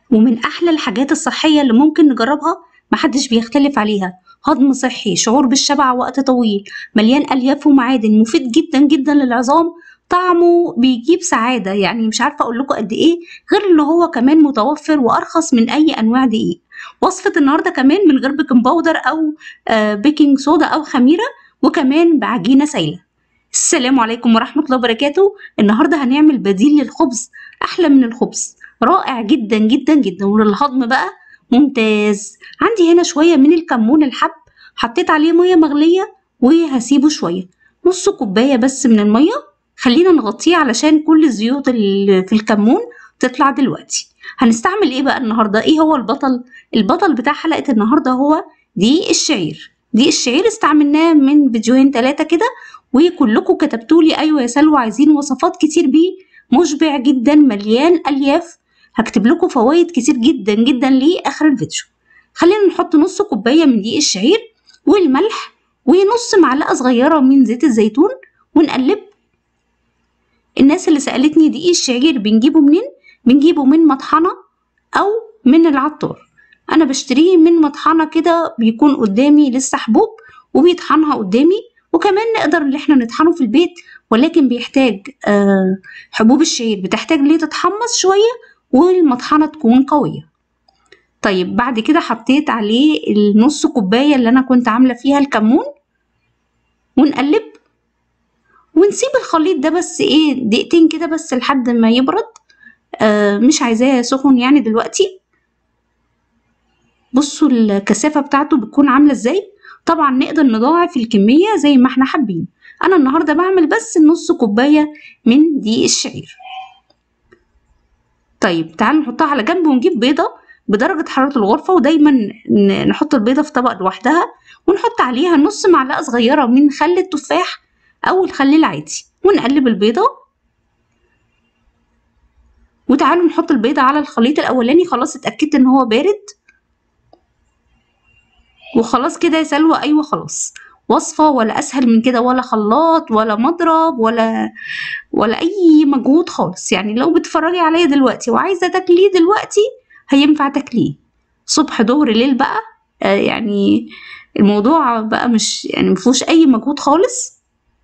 ومن أحلى الحاجات الصحية اللي ممكن نجربها محدش بيختلف عليها هضم صحي شعور بالشبع وقت طويل مليان ألياف ومعادن مفيد جدا جدا للعظام طعمه بيجيب سعادة يعني مش عارفة أقول لكم قد إيه غير إن هو كمان متوفر وأرخص من أي أنواع دقيق وصفة النهاردة كمان من غير بيكنج باودر أو آه بيكنج صودا أو خميرة وكمان بعجينة سايلة السلام عليكم ورحمة الله وبركاته النهاردة هنعمل بديل للخبز أحلى من الخبز رائع جدا جدا جدا وللهضم بقى ممتاز عندي هنا شوية من الكمون الحب حطيت عليه مية مغلية وهسيبه شوية نص كوباية بس من المية خلينا نغطيه علشان كل الزيوت اللي في الكمون تطلع دلوقتي هنستعمل ايه بقى النهاردة ايه هو البطل البطل بتاع حلقة النهاردة هو دقيق الشعير دقيق الشعير استعملناه من فيديوهين ثلاثة كده وكلكم كتبتولي ايوه يا سلوى عايزين وصفات كتير بيه مشبع جدا مليان الياف هكتب لكم فوائد كتير جدا جدا ليه اخر الفيديو خلينا نحط نص كوبايه من دقيق الشعير والملح ونص معلقه صغيره من زيت الزيتون ونقلب الناس اللي سالتني دقيق الشعير بنجيبه منين بنجيبه من مطحنه او من العطار انا بشتريه من مطحنه كده بيكون قدامي لسه حبوب وبيطحنها قدامي وكمان نقدر ان احنا نطحنه في البيت ولكن بيحتاج آه حبوب الشعير بتحتاج ليه تتحمص شويه والمطحنة تكون قوية طيب بعد كده حطيت عليه النص كوباية اللي أنا كنت عاملة فيها الكمون ونقلب ونسيب الخليط ده بس ايه دقيقتين كده بس لحد ما يبرد آه مش عايزاه سخن يعني دلوقتي بصوا الكثافة بتاعته بتكون عاملة ازاي طبعا نقدر نضاعف الكمية زي ما احنا حابين انا النهاردة بعمل بس النص كوباية من دقيق الشعير طيب تعالوا نحطها على جنب ونجيب بيضة بدرجة حرارة الغرفة ودايما نحط البيضة في طبق لوحدها ونحط عليها نص معلقة صغيرة من خل التفاح أو الخل العادي ونقلب البيضة وتعالوا نحط البيضة على الخليط الأولاني خلاص اتأكدت إن هو بارد وخلاص كده يا سلوى أيوة خلاص وصفة ولا أسهل من كده ولا خلاط ولا مضرب ولا ولا أي مجهود خالص يعني لو بتتفرجي عليا دلوقتي وعايزة تاكليه دلوقتي هينفع تاكليه صبح ظهر ليل بقى آه يعني الموضوع بقى مش يعني مفيهوش أي مجهود خالص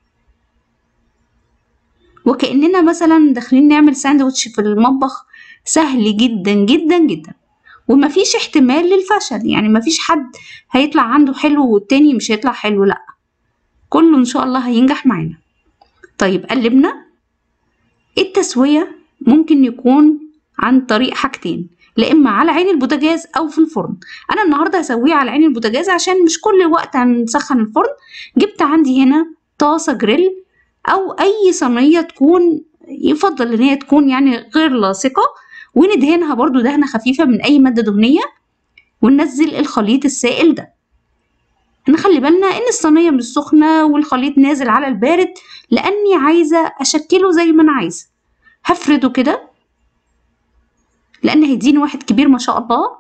وكأننا مثلا داخلين نعمل ساندوتش في المطبخ سهل جدا جدا جدا ومفيش احتمال للفشل يعني مفيش حد هيطلع عنده حلو والتاني مش هيطلع حلو لا كله ان شاء الله هينجح معانا طيب قلبنا التسوية ممكن يكون عن طريق حاجتين لا اما على عين البوتاجاز او في الفرن انا النهارده هسويه على عين البوتاجاز عشان مش كل وقت هنسخن الفرن جبت عندي هنا طاسه جريل او اي صينيه تكون يفضل ان هي تكون يعني غير لاصقه وندهنها برضو دهنة خفيفة من أي مادة دهنية وننزل الخليط السائل ده نخلي بالنا إن الصينية مش سخنة والخليط نازل على البارد لأني عايزة أشكله زي ما أنا عايزة هفرده كده لأن هيديني واحد كبير ما شاء الله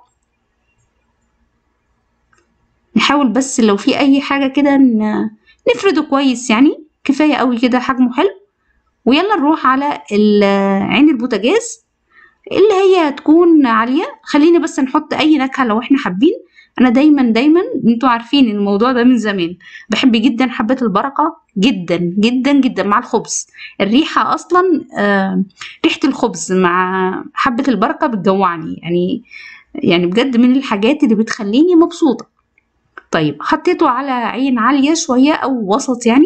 نحاول بس لو في أي حاجة كده نفرده كويس يعني كفاية قوي كده حجمه حلو ويلا نروح على عين البوتاجاز اللي هي تكون عالية خلينا بس نحط أي نكهة لو احنا حابين أنا دايما دايما انتوا عارفين الموضوع ده من زمان بحب جدا حبة البركة جدا جدا جدا مع الخبز الريحة أصلا آه ريحة الخبز مع حبة البركة بتجوعني يعني يعني بجد من الحاجات اللي بتخليني مبسوطة طيب حطيته على عين عالية شوية أو وسط يعني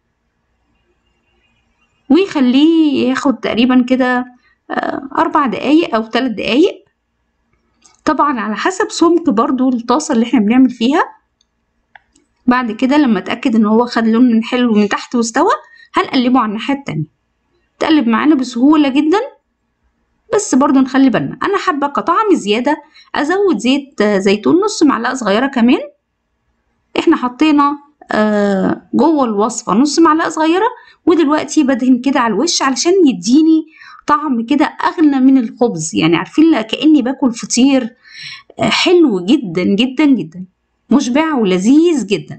ويخليه ياخد تقريبا كده أربع دقايق أو تلات دقايق طبعا على حسب سمك برضو الطاسة اللي احنا بنعمل فيها بعد كده لما اتأكد ان هو خد لون من حلو من تحت واستوى هنقلبه على الناحية التانية تقلب معانا بسهولة جدا بس برضو نخلي بالنا انا حابة كطعم زيادة ازود زيت زيتون نص معلقة صغيرة كمان احنا حطينا آه جوه الوصفة نص معلقة صغيرة ودلوقتي بدهن كده على الوش علشان يديني طعم كده اغنى من الخبز يعني عارفين كاني باكل فطير حلو جدا جدا جدا مشبع ولذيذ جدا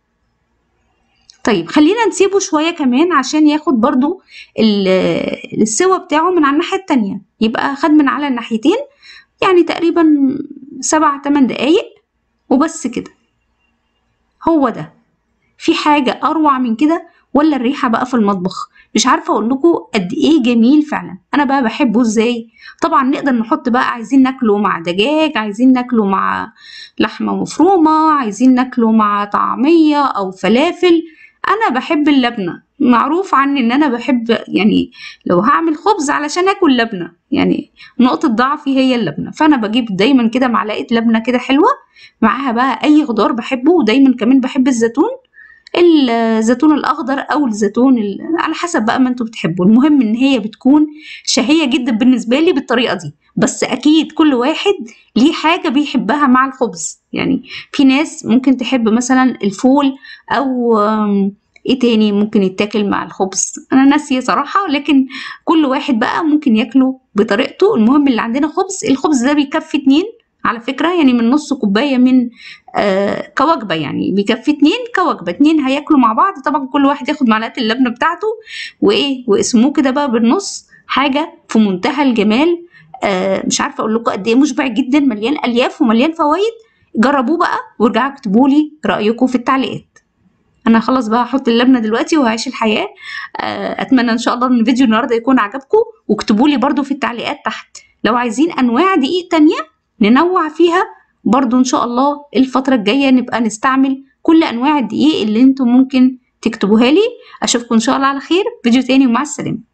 طيب خلينا نسيبه شوية كمان عشان ياخد برضو السوا بتاعه من على الناحية التانية يبقى خد من على الناحيتين يعني تقريبا سبع تمن دقايق وبس كده هو ده في حاجة أروع من كده ولا الريحة بقى في المطبخ مش عارفة أقول لكم قد إيه جميل فعلا أنا بقى بحبه إزاي طبعا نقدر نحط بقى عايزين ناكله مع دجاج عايزين ناكله مع لحمة مفرومة عايزين ناكله مع طعمية أو فلافل أنا بحب اللبنة معروف عني إن أنا بحب يعني لو هعمل خبز علشان آكل لبنة يعني نقطة ضعفي هي اللبنة فأنا بجيب دايما كده معلقة لبنة كده حلوة معاها بقى أي خضار بحبه ودايما كمان بحب الزيتون الزيتون الاخضر او الزيتون ال... على حسب بقى ما انتوا بتحبوا المهم ان هي بتكون شهيه جدا بالنسبه لي بالطريقه دي بس اكيد كل واحد ليه حاجه بيحبها مع الخبز يعني في ناس ممكن تحب مثلا الفول او ايه تاني ممكن يتاكل مع الخبز انا ناسيه صراحه لكن كل واحد بقى ممكن ياكله بطريقته المهم اللي عندنا خبز الخبز ده بيكفي اتنين على فكرة يعني من نص كوباية من آه كوجبة يعني بيكفي اتنين كوجبة اتنين هياكلوا مع بعض طبعا كل واحد ياخد معلقة اللبنة بتاعته وايه واسموه كده بقى بالنص حاجة في منتهى الجمال آه مش عارفة اقول لكم قد ايه مشبع جدا مليان الياف ومليان فوائد جربوه بقى وارجعوا اكتبوا لي رأيكم في التعليقات انا خلاص بقى هحط اللبنه دلوقتي وهعيش الحياه آه اتمنى ان شاء الله ان فيديو النهارده يكون عجبكم واكتبوا لي برده في التعليقات تحت لو عايزين انواع دقيق تانية ننوع فيها برضو ان شاء الله الفترة الجاية نبقى نستعمل كل انواع الدقيق اللي انتم ممكن تكتبوها لي اشوفكم ان شاء الله على خير فيديو تاني ومع السلامة